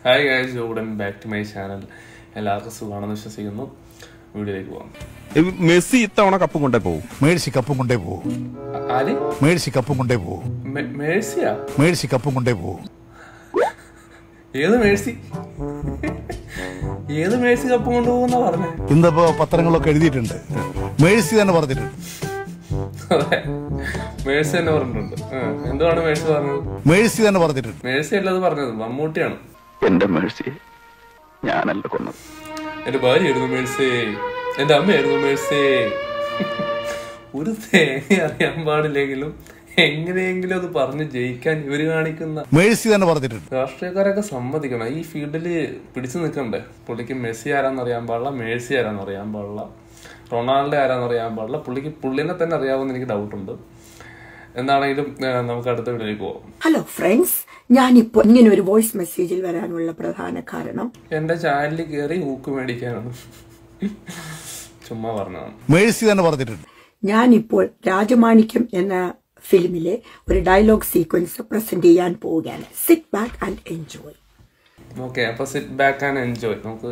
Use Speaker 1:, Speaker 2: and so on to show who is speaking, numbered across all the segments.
Speaker 1: Hi guys ജോഡൻ back to my channel എല്ലാവർക്കും സുഖമാണെന്ന് വിശ്വസിക്കുന്നു വീഡിയോയിലേക്ക് പോകാം
Speaker 2: മെസ്സി ഇത്തവണ കപ്പും കൊണ്ടേ പോകും
Speaker 3: മേഴ്സി കപ്പും കൊണ്ടേ പോകും
Speaker 1: ആ- ആര്
Speaker 3: മേഴ്സി കപ്പും കൊണ്ടേ പോകും
Speaker 1: മെ- മേഴ്സിയാ
Speaker 3: മേഴ്സി കപ്പും കൊണ്ടേ പോകും
Speaker 1: ഏത് മേഴ്സി ഏത് മേഴ്സി കപ്പ് കൊണ്ടുപോകുന്ന പറഞ്ഞേ
Speaker 3: ഇന്നിപ്പോ പത്രങ്ങളൊക്കെ എഴുതിയിട്ടുണ്ട് മേഴ്സി തന്നെ പറഞ്ഞിട്ടുണ്ട്
Speaker 1: അതെ മേഴ്സി തന്നെ പറഞ്ഞിട്ടുണ്ട് ആ, എന്തുവാണ് മേഴ്സി പറഞ്ഞത്
Speaker 3: മേഴ്സി തന്നെ പറഞ്ഞിട്ടുണ്ട്
Speaker 1: മേഴ്സി അല്ലത് പറഞ്ഞത് മമ്മൂട്ടിയാണ്
Speaker 4: എന്റെ മേഴ്സിയെ ഞാനല്ല കൊന്നത്
Speaker 1: എന്റെ ഭാര്യയായിരുന്നു മേഴ്സി എന്റെ അമ്മയായിരുന്നു മേഴ്സി ഒരു തേങ്ങ അറിയാൻ പാടില്ലെങ്കിലും എങ്ങനെയെങ്കിലും അത് പറഞ്ഞ് ജയിക്കാൻ ഇവര് കാണിക്കുന്ന
Speaker 3: മേഴ്സി തന്നെ പറഞ്ഞിട്ടുണ്ട്
Speaker 1: രാഷ്ട്രീയക്കാരൊക്കെ സമ്മതിക്കണം ഈ ഫീൽഡിൽ പിടിച്ചു നിൽക്കണ്ടേ പുള്ളിക്ക് മെസ്സി ആരാന്ന് അറിയാൻ പാടില്ല മേഴ്സി ആരാന്ന് അറിയാൻ പാടില്ല റൊണാൾഡോ ആരാന്ന് അറിയാൻ പാടില്ല പുള്ളിക്ക് പുള്ളിനെ തന്നെ അറിയാവുന്ന എനിക്ക് ഡൗട്ടുണ്ട് എന്താണെങ്കിലും ആ, നമുക്ക് അടുത്ത വീട്ടിലേക്ക് പോവാം
Speaker 5: ഹലോ ഫ്രണ്ട്സ് ഞാനിപ്പോ ഇങ്ങനെ ഒരു വോയിസ് മെസ്സേജിൽ വരാനുള്ള പ്രധാന കാരണം
Speaker 1: എന്റെ ചാനലിൽ കയറി ഊക്ക് മേടിക്കാനാണ് ചുമ്മാ പറഞ്ഞതാണ്
Speaker 3: മേഴ്സി തന്നെ പറഞ്ഞിട്ടുണ്ട്
Speaker 5: ഞാനിപ്പോൾ രാജമാണിക്യം എന്ന ഫിലിമിലെ ഒരു ഡയലോഗ് സീക്വൻസ് പ്രസന്റ് ചെയ്യാൻ പോവുകയാണ് sit back and enjoy
Speaker 1: okay അപ്പൊ സിറ്റ് ബാക്ക് ആൻഡ് എൻജോയ് നമുക്ക്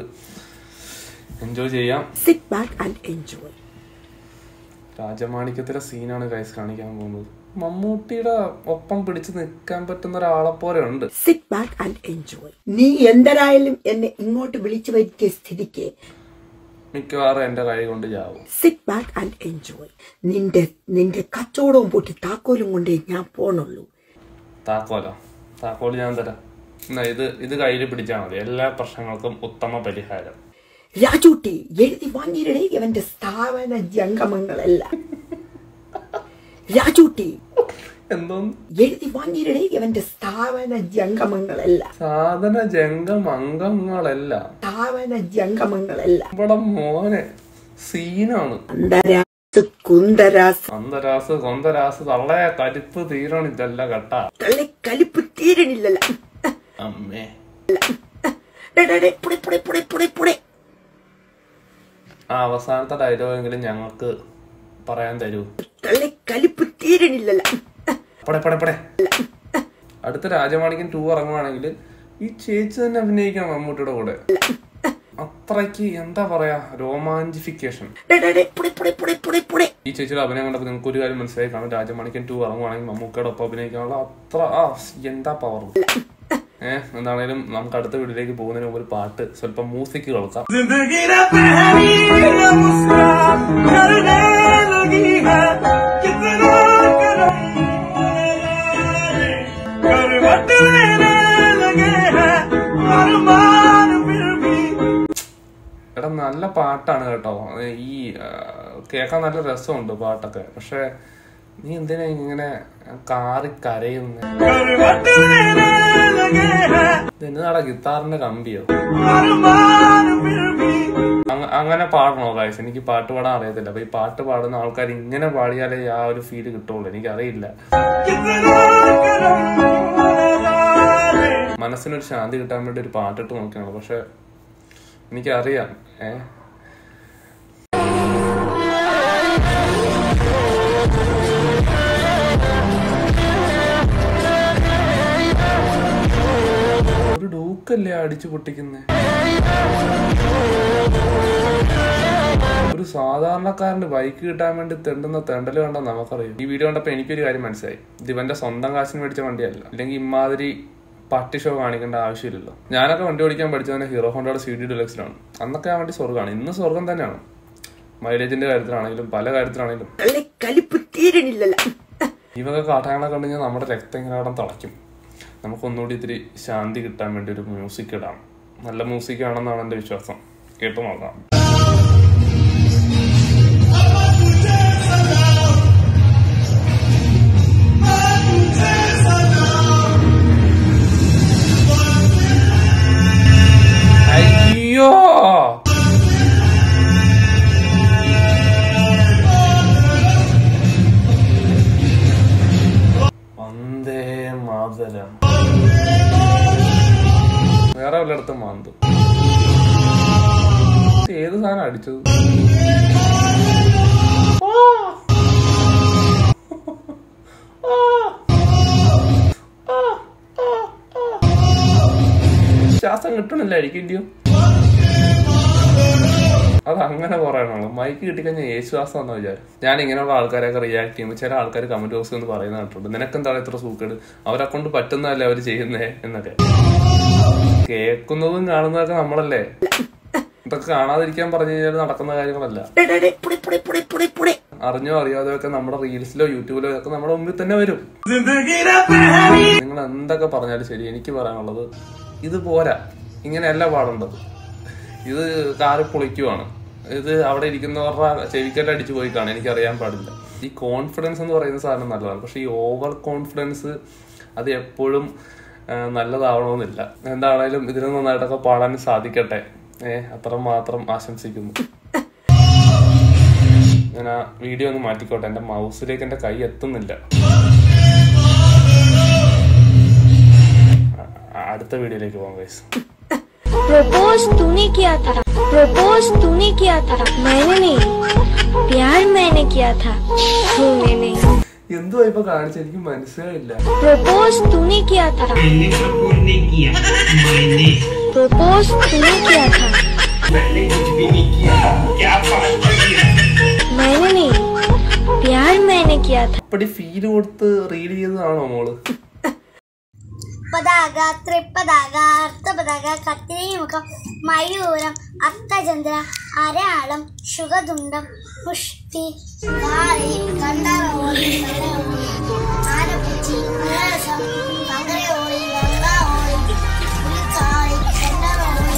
Speaker 1: എൻജോയ് ചെയ്യാം
Speaker 5: സിറ്റ് ബാക്ക് ആൻഡ് എൻജോയ്
Speaker 1: രാജമാണിക്യത്തിലെ സീനാണ് ഗൈസ് കാണിക്കാൻ പോകുന്നത് മമ്മൂട്ടിയുടെ ഒപ്പം പിടിച്ചു നിൽക്കാൻ പറ്റുന്ന ഒരാളെ പോലെ ഉണ്ട്
Speaker 5: സിറ്റ് ബാക്ക് ആൻഡ് എൻജോയ് നീ എന്തരായാലും എന്നെ ഇങ്ങോട്ട് വിളിച്ചു വരുത്തിയ സ്ഥിതിക്ക്
Speaker 1: മിക്കവാറും എന്റെ കൈ കൊണ്ട് ചാവും
Speaker 5: സിറ്റ് ബാക്ക് ആൻഡ് എൻജോയ് നിന്റെ നിന്റെ കച്ചവടവും പൊട്ടി താക്കോലും കൊണ്ടേ ഞാൻ പോണുള്ളൂ
Speaker 1: താക്കോലോ താക്കോല് ഞാൻ തരാം എന്നാ ഇത് ഇത് കയ്യിൽ പിടിച്ചാൽ മതി എല്ലാ പ്രശ്നങ്ങൾക്കും ഉത്തമ പരിഹാരം
Speaker 5: രാജൂട്ടി എഴുതി വാങ്ങിയിടേ ഇവന്റെ സ്ഥാപന ജംഗമങ്ങളെല്ലാം രാജൂട്ടി
Speaker 1: എന്തോന്ന്
Speaker 5: എഴുതി വാങ്ങിയിടേ ഇവന്റെ സ്ഥാപന ജംഗമങ്ങളെല്ലാം
Speaker 1: സാധന ജംഗം അംഗങ്ങളെല്ലാം
Speaker 5: സ്ഥാപന ജംഗമങ്ങളെല്ലാം
Speaker 1: ഇവിടെ മോനെ സീനാണ്
Speaker 5: അന്തരാസ് കുന്തരാസ്
Speaker 1: അന്തരാസ് കൊന്തരാസ് തള്ളയ കരിപ്പ് തീരണിതല്ല കട്ട
Speaker 5: തള്ളി കലിപ്പ് തീരണില്ലല്ല
Speaker 1: അമ്മേ
Speaker 5: ഡേ, ഡേ, ഡേ, പുടെ, പുടെ, പുടെ, പുടെ, പുടെ.
Speaker 1: ആ അവസാനത്തെ ഡയലോഗെങ്കിലും ഞങ്ങൾക്ക് പറയാൻ തരൂ
Speaker 5: തള്ളി കലിപ്പ് തീരണില്ലല്ല
Speaker 1: പടെ പടെ പടെ അടുത്ത രാജമാണിക്കൻ ടൂ ഇറങ്ങുവാണെങ്കിൽ ഈ ചേച്ചി തന്നെ അഭിനയിക്കണം മമ്മൂട്ടിയുടെ കൂടെ അത്രയ്ക്ക് എന്താ പറയാ രോമാഞ്ചിഫിക്കേഷൻ
Speaker 5: ഡേ, ഡേ, ഡേ, പുടെ, പുടെ, പുടെ, പുടെ, പുടെ.
Speaker 1: ഈ ചേച്ചിയുടെ അഭിനയം കണ്ടപ്പോൾ നിങ്ങൾക്ക് ഒരു കാര്യം മനസ്സിലായി കാണും രാജമാണിക്കൻ ടൂ ഇറങ്ങുവാണെങ്കിൽ മമ്മൂക്കയുടെ ഒപ്പം അഭിനയിക്കാനുള്ള അത്ര ആ എന്താ പവർ ഏഹ് എന്താണേലും നമുക്ക് അടുത്ത വീട്ടിലേക്ക് പോകുന്നതിന് മുമ്പ് ഒരു പാട്ട് സ്വല്പം മ്യൂസിക് കേൾക്കാം എടാ നല്ല പാട്ടാണ് കേട്ടോ ഈ ആ, കേൾക്കാൻ നല്ല രസമുണ്ട് പാട്ടൊക്കെ പക്ഷെ നീ എന്തിനാ ഇങ്ങനെ കാറി കരയുന്ന എന്നതാടാ ഗിത്താറിന്റെ കമ്പിയോ അങ്ങ- അങ്ങനെ പാടണോ കാഴ്ച എനിക്ക് പാട്ട് പാടാൻ അറിയത്തില്ല അപ്പൊ ഈ പാട്ട് പാടുന്ന ആൾക്കാർ ഇങ്ങനെ പാടിയാലേ ആ ഒരു ഫീല് കിട്ടുള്ളൂ എനിക്കറിയില്ല മനസ്സിനൊരു ശാന്തി കിട്ടാൻ വേണ്ടി ഒരു പാട്ടിട്ട് നോക്കിയാണ് പക്ഷെ എനിക്കറിയാം ഏ ഒരു ഡൂക്കല്ലേ അടിച്ചു പൊട്ടിക്കുന്നേ ഒരു സാധാരണക്കാരന്റെ ബൈക്ക് കിട്ടാൻ വേണ്ടി തെണ്ടുന്ന തെണ്ടല് കണ്ടാ നമുക്കറിയാം ഈ വീഡിയോ കണ്ടപ്പോ എനിക്കൊരു കാര്യം മനസ്സിലായി ഇത് ഇവന്റെ സ്വന്തം കാശിന് മേടിച്ച വണ്ടിയല്ല അല്ലെങ്കിൽ ഇമാതിരി പട്ടി ഷോ കാണിക്കേണ്ട ആവശ്യമില്ലല്ലോ ഞാനൊക്കെ വണ്ടി ഓടിക്കാൻ പഠിച്ചതിന് ഹീറോ ഹോണ്ടയുടെ സി ഡി ഡിലക്സിലാണ് അന്നൊക്കെ ആ വണ്ടി സ്വർഗ്ഗമാണ് ഇന്ന് സ്വർഗം തന്നെയാണ് മൈലേജിന്റെ കാര്യത്തിലാണെങ്കിലും പല കാര്യത്തിലാണെങ്കിലും
Speaker 5: തള്ളി കലിപ്പ് തീരണില്ലല്ല
Speaker 1: ഇവൊക്കെ കാട്ടാങ്ങളെ കണ്ടു കഴിഞ്ഞാൽ നമ്മുടെ രക്തം ഇങ്ങനെ അവിടെ തിളയ്ക്കും നമുക്കൊന്നുകൂടി ഇത്തിരി ശാന്തി കിട്ടാൻ വേണ്ടി ഒരു മ്യൂസിക് ഇടാം നല്ല മ്യൂസിക് ആണെന്നാണ് എൻ്റെ വിശ്വാസം കേട്ടു നോക്കാം അയ്യോ വന്ദേ മാതരം വേറെ വല്ലയിടത്തും മാന്തു ഏത് സാധനം അടിച്ചത് ശ്വാസം കിട്ടണില്ലായിരിക്കും ഇല്ലയോ അത് അങ്ങനെ പറയണല്ലോ മൈക്ക് കിട്ടിക്കഴിഞ്ഞാൽ യേശുവാസം എന്ന വിചാരം ഞാൻ ഇങ്ങനെയുള്ള ആൾക്കാരൊക്കെ റിയാക്ട് ചെയ്യുമ്പോൾ ചില ആൾക്കാർ കമന്റ് ബോക്സിൽ ഒന്ന് പറയുന്ന കേട്ടിട്ടുണ്ട് നിനക്കെന്താണ് ഇത്ര സൂക്കേട് അവരെ കൊണ്ട് പറ്റുന്നതല്ലേ അവർ ചെയ്യുന്നേ എന്നൊക്കെ കേൾക്കുന്നതും കാണുന്നതൊക്കെ നമ്മളല്ലേ ഇതൊക്കെ കാണാതിരിക്കാൻ പറഞ്ഞു കഴിഞ്ഞാൽ നടക്കുന്ന കാര്യങ്ങളല്ല
Speaker 5: ഡേ, ഡേ, ഡേ, പുടി, പുടി, പുടി, പുടി, പുടി.
Speaker 1: അറിഞ്ഞോ അറിയാതെയോ ഒക്കെ നമ്മുടെ റീൽസിലോ യൂട്യൂബിലോ ഒക്കെ നമ്മുടെ മുമ്പിൽ തന്നെ വരും നിങ്ങൾ എന്തൊക്കെ പറഞ്ഞാലും ശരി എനിക്ക് പറയാനുള്ളത് ഇത് പോരാ ഇങ്ങനെയല്ല പാടേണ്ടത് ഇത് കാറി പൊളിക്കുവാണ് ഇത് അവിടെ ഇരിക്കുന്നവരുടെ ചെവിക്കട്ട് അടിച്ചു പോയി കാണാൻ എനിക്ക് അറിയാൻ പാടില്ല ഈ കോൺഫിഡൻസ് എന്ന് പറയുന്ന സാധനം നല്ലതാണ് പക്ഷെ ഈ ഓവർ കോൺഫിഡൻസ് അത് എപ്പോഴും ആ, നല്ലതാവണമെന്നില്ല എന്താണേലും ഇതിന് നന്നായിട്ടൊക്കെ പാടാൻ സാധിക്കട്ടെ ഏഹ് അത്ര മാത്രം ആശംസിക്കുന്നു ഞാൻ ആ വീഡിയോ ഒന്ന് മാറ്റിക്കോട്ടെ എന്റെ മൗസിലേക്ക് എന്റെ കൈ എത്തുന്നില്ല ആ, അടുത്ത വീഡിയോയിലേക്ക് പോകാം ഗൈസ്
Speaker 6: प्रपोज तूने किया था प्रपोज तूने किया था मैंने नहीं प्यार मैंने किया था तूने नहीं
Speaker 1: എന്തുവാ ഇപ്പൊ കാണിച്ച എനിക്ക് മനസ്സിലായില്ല
Speaker 6: प्रपोज तूने किया था
Speaker 7: मैंने प्रपोज नहीं किया मैंने
Speaker 6: प्रपोज तूने किया था
Speaker 7: मैंने कुछ भी नहीं किया क्या बात कर रही है
Speaker 6: मैंने नहीं प्यार मैंने किया था
Speaker 1: അപ്പടി ഫീല് കൊടുത്ത് റീഡ് ചെയ്തതാണോ മോള്
Speaker 8: പതാക ത്രിപതാക അർത്ഥപതാക കത്തിരിമുഖം മയൂരം അർത്ഥചന്ദ്ര അരാളം ശുഗതുണ്ടം പുഷ്ടി വാരി കണ്ടറോളി ആനപ്പുച്ചി നരസം കങ്കരയോളി ഗംഗാവോളി പുലിക്കാളി കണ്ടറോളി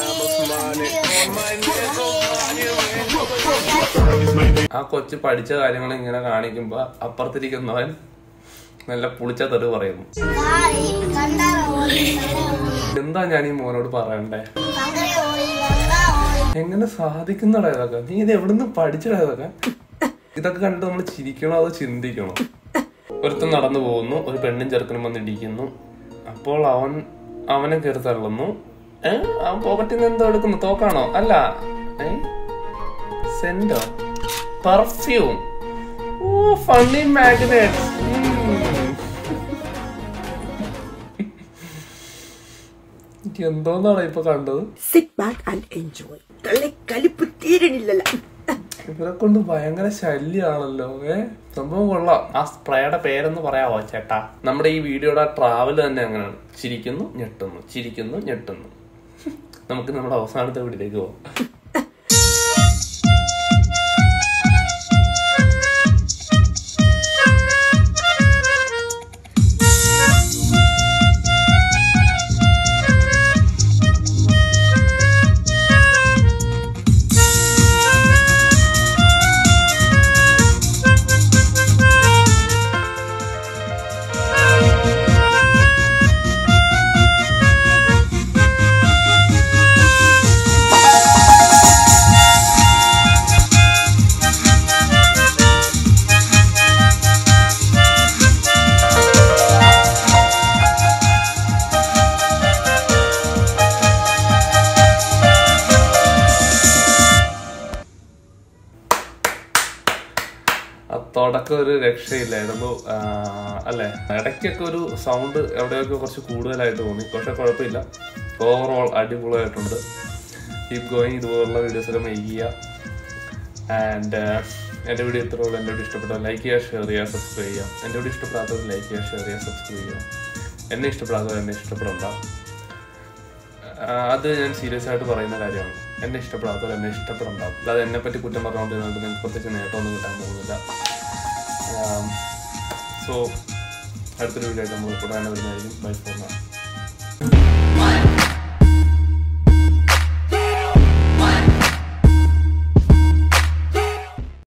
Speaker 1: ആ കൊച്ചു പഠിച്ച കാര്യങ്ങൾ ഇങ്ങനെ കാണിക്കുമ്പോ അപ്പുറത്തിരിക്കുന്നവൻ നല്ല പുളിച്ച തെറി പറയുന്നു
Speaker 8: വാരി കണ്ടറോളി
Speaker 1: എന്താ ഞാൻ ഈ മോനോട് പറയണ്ടേ
Speaker 8: കങ്കരയോളി ഗംഗാവോളി
Speaker 1: എങ്ങനെ സാധിക്കുന്നടാ ഇതൊക്കെ നീ ഇത് എവിടുന്ന് പഠിച്ചടാ ഇതൊക്കെ ഇതൊക്കെ കണ്ടിട്ട് നമ്മൾ ചിരിക്കണോ അതോ ചിന്തിക്കണോ ഒരുത്തൻ നടന്നു പോകുന്നു ഒരു പെണ്ണും ചെറുക്കനും വന്ന് ഇടിക്കുന്നു അപ്പോൾ അവൻ അവനെ കയറി തള്ളുന്നു ഏ അവൻ പോക്കറ്റിൽ നിന്ന് എന്തോ എടുക്കുന്നു തോക്കാണോ അല്ല ഏ സെന്റോ പെർഫ്യൂം ഓ ഫണ്ണി മാഗ്നറ്റ് എന്തോന്നാണ് ഇപ്പൊ കണ്ടത്
Speaker 5: Sit back and enjoy. തള്ളി കലിപ്പ് തീരണില്ലല്ലോ
Speaker 1: ഇവരെ കൊണ്ട് ഭയങ്കര ശല്യാണല്ലോ ഏ സംഭവം കൊള്ളാം ആ സ്പ്രേയുടെ പേരൊന്ന് പറയാവോ ചേട്ടാ നമ്മുടെ ഈ വീഡിയോയുടെ ട്രാവൽ തന്നെ അങ്ങനെയാണ് ചിരിക്കുന്നു ഞെട്ടുന്നു ചിരിക്കുന്നു ഞെട്ടുന്നു നമുക്ക് നമ്മുടെ അവസാനത്തെ വീട്ടിലേക്ക് പോവാം ആ തുടക്കം ഒരു രക്ഷയില്ലായിരുന്നു ആ, അല്ലേ ഇടയ്ക്കൊക്കെ ഒരു സൗണ്ട് എവിടെയൊക്കെ കുറച്ച് കൂടുതലായിട്ട് തോന്നി പക്ഷെ കുഴപ്പമില്ല ഓവറോൾ അടിപൊളിയായിട്ടുണ്ട് കീപ് ഗോയിങ് ഇതുപോലുള്ള വീഡിയോസൊക്കെ മേക്ക് ചെയ്യുക ആൻഡ് എൻ്റെ വീഡിയോ ഇത്ര ഉള്ളൂ എൻ്റെ വീഡിയോ ഇഷ്ടപ്പെട്ടാൽ ലൈക്ക് ചെയ്യുക ഷെയർ ചെയ്യുക സബ്സ്ക്രൈബ് ചെയ്യുക എൻ്റെ വീഡിയോ ഇഷ്ടപ്പെടാത്തവർ ലൈക്ക് ചെയ്യുക ഷെയർ ചെയ്യുക സബ്സ്ക്രൈബ് ചെയ്യുക എന്നെ ഇഷ്ടപ്പെടാത്തവർ എന്നെ ഇഷ്ടപ്പെടണ്ട ആ, അത് ഞാൻ സീരിയസ് ആയിട്ട് പറയുന്ന കാര്യമാണ് എന്നെ ഇഷ്ടപ്പെടാത്തവർ എന്നെ ഇഷ്ടപ്പെടണ്ടാവും അല്ലാതെ എന്നെ പറ്റി കുറ്റം പറഞ്ഞുകൊണ്ടിരുന്നിട്ട് നിങ്ങൾക്ക് പ്രത്യേകിച്ച് നേട്ടമൊന്നും കിട്ടാൻ പോകുന്നില്ല സോ അടുത്തൊരു വീഡിയോ ആയിട്ട് നമ്മൾ ഉടനെ വരുന്നതായിരിക്കും ബൈ ഫോർ